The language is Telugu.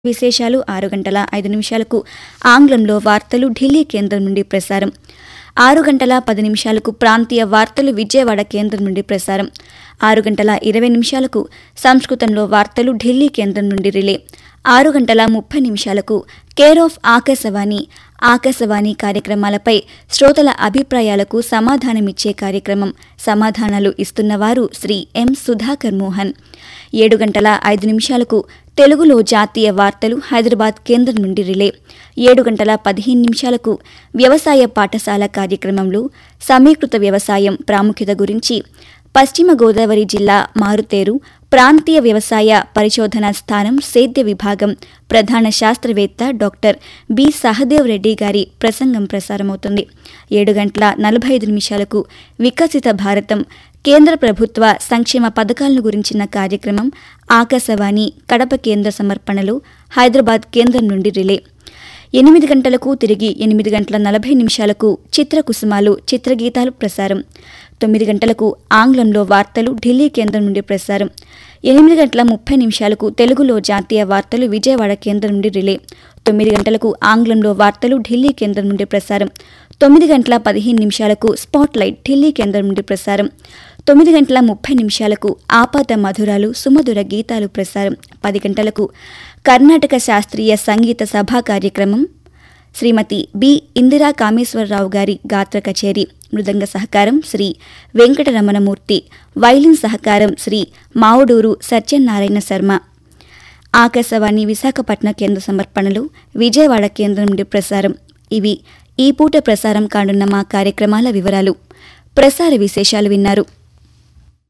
విశేషాలు ఆరు గంటల ఐదు నిమిషాలకు ఆంగ్లంలో వార్తలు ఢిల్లీ కేంద్రం నుండి ప్రసారం ఆరు గంటల పది నిమిషాలకు ప్రాంతీయ వార్తలు విజయవాడ కేంద్రం నుండి ప్రసారం ఆరు గంటల ఇరవై నిమిషాలకు సంస్కృతంలో వార్తలు ఢిల్లీ కేంద్రం నుండి రిలే ఆరు గంటల ముప్పై నిమిషాలకు కేర్ ఆఫ్ ఆకాశవాణి ఆకాశవాణి కార్యక్రమాలపై శ్రోతల అభిప్రాయాలకు సమాధానమిచ్చే కార్యక్రమం సమాధానాలు ఇస్తున్నవారు శ్రీ ఎం సుధాకర్ మోహన్ ఏడు గంటల ఐదు నిమిషాలకు తెలుగులో జాతీయ వార్తలు హైదరాబాద్ కేంద్రం నుండి రిలే ఏడు గంటల పదిహేను నిమిషాలకు వ్యవసాయ పాఠశాల కార్యక్రమంలో సమీకృత వ్యవసాయం ప్రాముఖ్యత గురించి పశ్చిమ గోదావరి జిల్లా మారుతేరు ప్రాంతీయ వ్యవసాయ పరిశోధనా స్థానం సేద్య విభాగం ప్రధాన శాస్త్రవేత్త డాక్టర్ బి సహదేవ్ రెడ్డి గారి ప్రసంగం ప్రసారమవుతుంది ఏడు గంటల నలభై ఐదు నిమిషాలకు వికసిత భారతం కేంద్ర ప్రభుత్వ సంక్షేమ పథకాలను గురించిన కార్యక్రమం ఆకాశవాణి కడప కేంద్ర సమర్పణలో హైదరాబాద్ కేంద్రం నుండి రిలే ఎనిమిది గంటలకు తిరిగి ఎనిమిది గంటల నలభై నిమిషాలకు చిత్రకుసుమాలు చిత్రగీతాలు ప్రసారం తొమ్మిది గంటలకు ఆంగ్లంలో వార్తలు ఢిల్లీ కేంద్రం నుండి ప్రసారం ఎనిమిది గంటల ముప్పై నిమిషాలకు తెలుగులో జాతీయ వార్తలు విజయవాడ కేంద్రం నుండి రిలే తొమ్మిది గంటలకు ఆంగ్లంలో వార్తలు ఢిల్లీ కేంద్రం నుండి ప్రసారం తొమ్మిది గంటల పదిహేను నిమిషాలకు స్పాట్లైట్ ఢిల్లీ కేంద్రం నుండి ప్రసారం తొమ్మిది గంటల ముప్పై నిమిషాలకు ఆపాత మధురాలు సుమధుర గీతాలు ప్రసారం పది గంటలకు కర్ణాటక శాస్త్రీయ సంగీత సభా కార్యక్రమం శ్రీమతి బి ఇందిరా కామేశ్వరరావు గారి గాత్ర కచేరీ మృదంగ సహకారం శ్రీ వెంకటరమణమూర్తి వైలిన్ సహకారం శ్రీ మావుడూరు సత్యనారాయణ శర్మ ఆకాశవాణి విశాఖపట్నం కేంద్ర సమర్పణలు విజయవాడ కేంద్రం నుండి ప్రసారం ఇవి ఈ పూట ప్రసారం కానున్న మా కార్యక్రమాల వివరాలు ప్రసార విశేషాలు విన్నారు